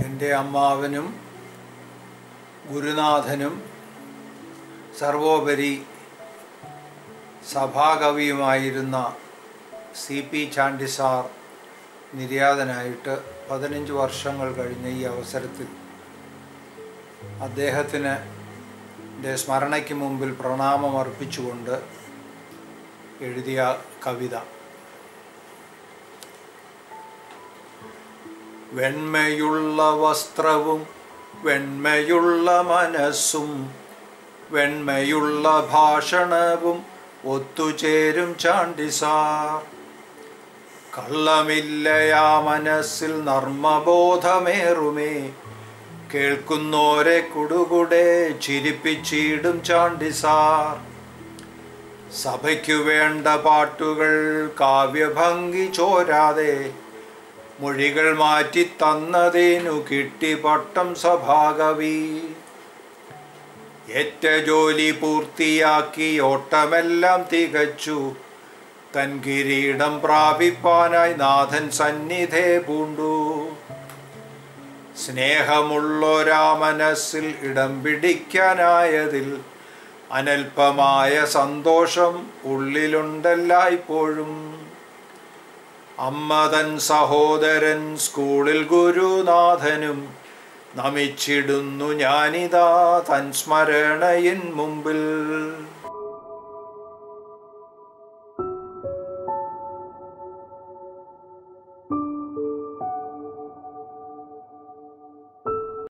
എൻ്റെ അമ്മാവനും ഗുരുനാഥനും സർവോപരി സഭാകവിയുമായിരുന്ന സി പി ചാണ്ടി സാർ നിര്യാതനായിട്ട് പതിനഞ്ച് വർഷങ്ങൾ കഴിഞ്ഞ ഈ അവസരത്തിൽ അദ്ദേഹത്തിന് ൻ്റെ സ്മരണയ്ക്ക് മുമ്പിൽ പ്രണാമം അർപ്പിച്ചുകൊണ്ട് എഴുതിയ കവിത വെണ്മയുള്ള വസ്ത്രവും വെണ്മയുള്ള മനസ്സും വെണ്മയുള്ള ഭാഷണവും ഒത്തുചേരും ചാണ്ടിസാർ കള്ളമില്ലയാ മനസ്സിൽ നർമ്മബോധമേറുമേ കേൾക്കുന്നോരെ കുടുകുടെ ചിരിപ്പിച്ചിടും ചാണ്ടിസാർ സഭയ്ക്കു വേണ്ട പാട്ടുകൾ കാവ്യഭംഗി ചോരാതെ മൊഴികൾ മാറ്റി തന്നതേനു കിട്ടി പട്ടം സഭാകവി ഏറ്റ ജോലി പൂർത്തിയാക്കി ഓട്ടമെല്ലാം തികച്ചു തൻ കിരീടം പ്രാപിപ്പാനായി നാഥൻ സന്നിധേ പൂണ്ടു സ്നേഹമുള്ളൊരാ മനസ്സിൽ ഇടം പിടിക്കാനായതിൽ അനൽപമായ സന്തോഷം ഉള്ളിലുണ്ടല്ലായ്പ്പോഴും അമ്മതൻ സഹോദരൻ സ്കൂളിൽ ഗുരുനാഥനും നമിച്ചിടുന്നു ഞാനിതാ തൻ സ്മരണയിൻ മുമ്പിൽ